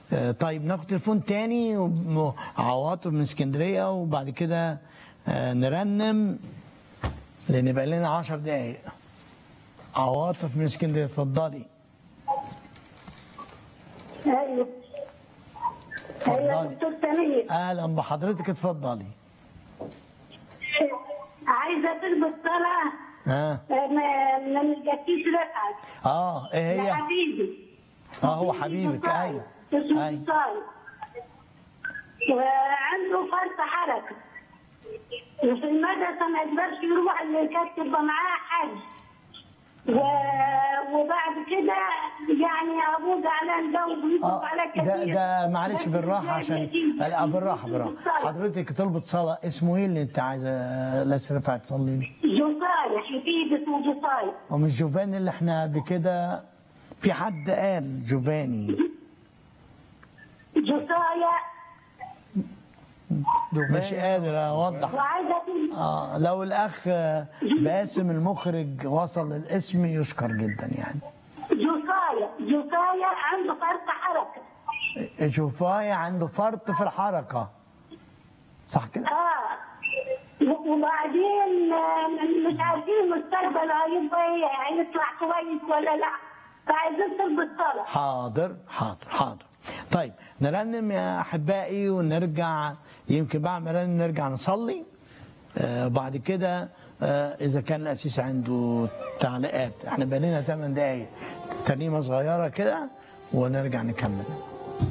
آه، طيب ناخد تليفون تاني وم- عواطف من اسكندريه وبعد كده آه، نرنم لان بقى لنا 10 دقايق عواطف من اسكندريه اتفضلي ايوه ايوه اتفضلي دكتور سمير اهلا بحضرتك اتفضلي عايزه تلبس صلاه ها من من الجسيس رفعت اه ايه هي لحبيبي اه هو حبيبك ايوه اسمه ايوه صالح وعنده فرط حركه وفي المدرسه ما يقدرش يروح اللي كانت تبقى معاه حج و... وبعد كده يعني ابوه زعلان ده وبيصرف اه على ده كتير ده معلش بس بالراحه زي عشان اليتيم. لا بالراحه بالراحه صالح. حضرتك طلبت صلاه اسمه ايه اللي انت عايزه لاس رفعت تصلي له؟ جو صالح يفيد اسمه جو صالح ومش جوفاني اللي احنا قبل كده في حد قال جوفاني جو صالح مش قادر اوضح وعايزه تلبس اه لو الاخ آه، باسم المخرج وصل للاسم يشكر جدا يعني جو صالح جو صالح عنده فرط حركه شوفاي عنده فرط في الحركه صح كده؟ اه وبعدين آه، مش عارفين المستقبل هيبقى ايه هيطلع كويس ولا لا فعايزين تلبس صالح حاضر حاضر حاضر طيب نرنم يا احبائي ونرجع يمكن بعد ما نرنم نرجع نصلي آه بعد كده آه اذا كان الاسيس عنده تعليقات احنا بقى لنا 8 دقائق ترنيمه صغيره كده ونرجع نكمل